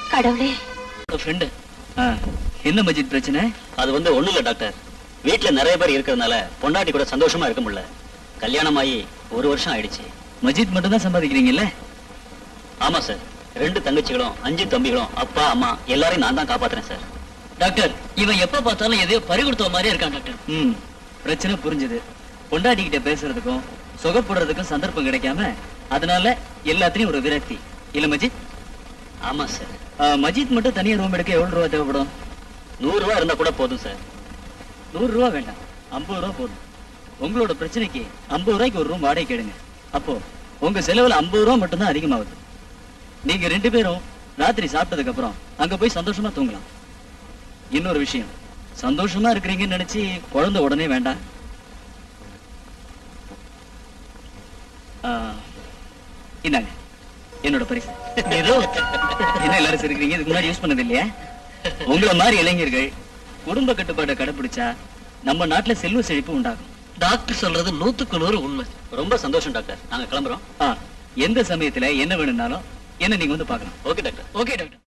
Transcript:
கடவுளே ஃப்ரெண்டு என்ன மஜித் பிரச்சனை அது வந்து ஒண்ணும் இல்ல டாக்டர் வீட்டுல நிறைய பேர் இருக்கிறதுனால பொண்டாட்டி கூட சந்தோஷமா இருக்க முடியல கல்யாணம் ஆகி ஒரு வருஷம் ஆயிடுச்சு மஜித் மட்டும் தான் சம்பாதிக்கிறீங்கல்ல ஆமா சார் ரெண்டு தங்கச்சிகளும் அஞ்சு தம்பிகளும் அப்பா அம்மா எல்லாரையும் நான் தான் காப்பாத்துறேன் சார் டாக்டர் இவன் எப்ப பார்த்தாலும் எதையோ பறி கொடுத்த மாதிரியே இருக்கான் டாக்டர் ம் பிரச்சனை புரிஞ்சுது பொண்டாட்டி கிட்ட பேசுறதுக்கும் சுகப்படுறதுக்கும் சந்தர்ப்பம் கிடைக்காம அதனால எல்லாத்துலயும் ஒரு விரக்தி இல்ல மஜித் ஆமா சார் ஆ, மஜித் மட்டும் தனியா ரூம் எடுக்க எவ்வளவு ரூபா தேவைப்படும் நூறு ரூபா இருந்தா கூட போதும் சார் நூறு ரூபா வேண்டாம் ஐம்பது ரூபா போதும் உங்களோட பிரச்சனைக்கு ஐம்பது ரூபாய்க்கு ஒரு ரூம் வாடகை கேடுங்க அப்போ உங்க செலவுல ஐம்பது ரூபா மட்டும்தான் அதிகமாகுது நீங்க ரெண்டு பேரும் ராத்திரி சாப்பிட்டதுக்கு அப்புறம் அங்க போய் சந்தோஷமா தூங்கலாம் இன்னொரு விஷயம் சந்தோஷமா இருக்கிறீங்கன்னு நினைச்சு குழந்தை உடனே வேண்டாம் ஆ, இந்தாங்க என்னோட பரிசு ஏதோ என்ன எல்லாரும் சிரிக்கிறீங்க இதுக்கு முன்னாடி யூஸ் பண்ணது இல்லையா உங்களை மாதிரி இளைஞர்கள் குடும்ப கட்டுப்பாட்டை கடைபிடிச்சா நம்ம நாட்டுல செல்வ செழிப்பு உண்டாகும் டாக்டர் சொல்றது நூத்துக்கு நூறு உண்மை ரொம்ப சந்தோஷம் டாக்டர் நாங்க கிளம்புறோம் ஆ, எந்த சமயத்துல என்ன வேணும்னாலும் என்ன நீங்க வந்து பார்க்கலாம் ஓகே டாக்டர் ஓகே டாக்டர்